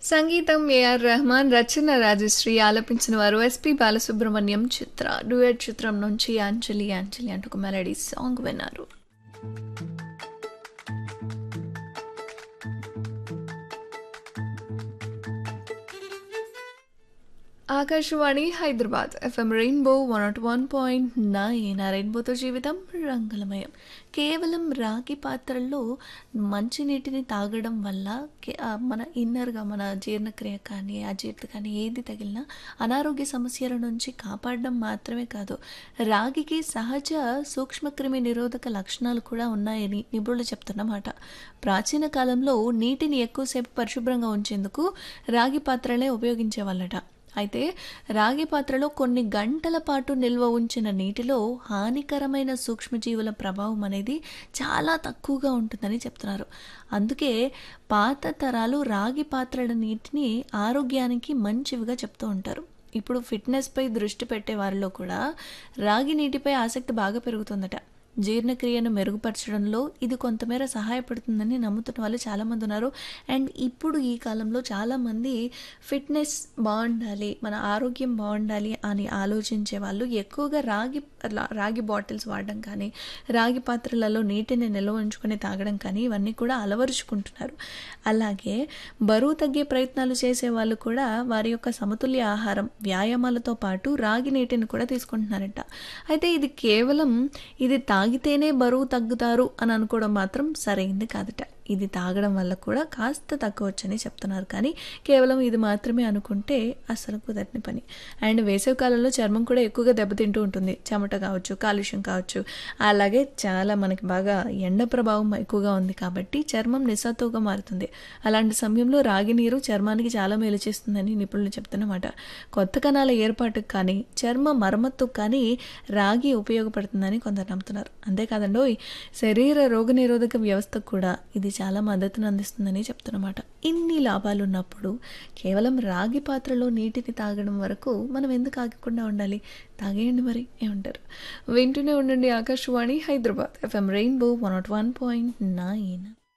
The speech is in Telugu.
సంగీతం ఏఆర్ రెహమాన్ రచన రాజశ్రీ ఆలపించిన వారు ఎస్పి బాలసుబ్రహ్మణ్యం చిత్ర డూయట్ చిత్రం నుంచి అంజలి అంజలి అంటూ ఒక మెలడీ సాంగ్ విన్నారు Akashvani Hyderabad FM rainbow one nought one point nine ఆ రెయిన్బోతో జీవితం రంగులమయం కేవలం రాగి పాత్రల్లో మంచినీటిని తాగడం వల్ల కే- ఆ మన ఇన్నర్గా మన జీర్ణక్రియ కానీ అజీర్తి కానీ ఏది తగిలినా అనారోగ్య సమస్యల నుంచి కాపాడడం మాత్రమే కాదు రాగికి సహజ సూక్ష్మక్రిమి నిరోధక లక్షణాలు కూడా ఉన్నాయని నిపుణులు చెప్తున్నమాట ప్రాచీన కాలంలో నీటిని ఎక్కువసేపు పరిశుభ్రంగా ఉంచేందుకు రాగి పాత్రలే ఉపయోగించేవాళ్ళట అయితే రాగి పాత్రలో కొన్ని గంటల పాటు నిల్వ ఉంచిన నీటిలో హానికరమైన సూక్ష్మజీవుల ప్రభావం అనేది చాలా తక్కువగా ఉంటుందని చెప్తున్నారు అందుకే పాత తరాలు రాగి పాత్రల నీటిని ఆరోగ్యానికి మంచివిగా చెప్తూ ఉంటారు ఇప్పుడు ఫిట్నెస్పై దృష్టి పెట్టే వారిలో కూడా రాగి నీటిపై ఆసక్తి బాగా పెరుగుతుందట జీర్ణక్రియను మెరుగుపరచడంలో ఇది కొంతమేర సహాయపడుతుందని నమ్ముతున్న వాళ్ళు చాలామంది ఉన్నారు అండ్ ఇప్పుడు ఈ కాలంలో చాలామంది ఫిట్నెస్ బాగుండాలి మన ఆరోగ్యం బాగుండాలి అని ఆలోచించే వాళ్ళు ఎక్కువగా రాగి రా- రాగి బాటిల్స్ వాడడం కానీ రాగి పాత్రలలో నీటిని నిల్వ ఉంచుకొని తాగడం కానీ ఇవన్నీ కూడా అలవరుచుకుంటున్నారు అలాగే బరువు తగ్గే ప్రయత్నాలు చేసే వాళ్ళు కూడా వారి యొక్క సమతుల్య ఆహారం వ్యాయామాలతో పాటు రాగి నీటిని కూడా తీసుకుంటున్నారట అయితే ఇది కేవలం ఇది తాగితేనే బరువు తగ్గుతారు అని అనుకోవడం మాత్రం సరైంది కాదట ఇది తాగడం వల్ల కూడా కాస్త తగ్గవచ్చని చెప్తున్నారు కానీ కేవలం ఇది మాత్రమే అనుకుంటే అసలు కుదరని పని అండ్ వేసవికాలంలో చర్మం కూడా ఎక్కువగా దెబ్బతింటూ ఉంటుంది చెమట కావచ్చు కాలుష్యం కావచ్చు అలాగే చాలా మనకి బాగా ఎండ ప్రభావం ఎక్కువగా ఉంది కాబట్టి చర్మం నిస్సత్తుగా మారుతుంది అలాంటి సమయంలో రాగి నీరు చర్మానికి చాలా మేలు చేస్తుందని నిపుణులు చెప్తున్నమాట కొత్త కణాల ఏర్పాటుకు కానీ చర్మ మరమ్మతుకు కానీ రాగి ఉపయోగపడుతుందని కొందరు నమ్ముతున్నారు అంతేకాదండోయ్ శరీర రోగనిరోధక వ్యవస్థకు కూడా ఇది చాలా మద్దతును అందిస్తుందని చెప్తున్నమాట ఇన్ని లాభాలు ఉన్నప్పుడు కేవలం రాగి పాత్రలో నీటిని తాగడం వరకు మనం ఎందుకు ఆగకుండా ఉండాలి తాగేయండి మరి ఏమంటారు వింటూనే ఉండండి Akashvani Hyderabad FM rainbow one nought one point nine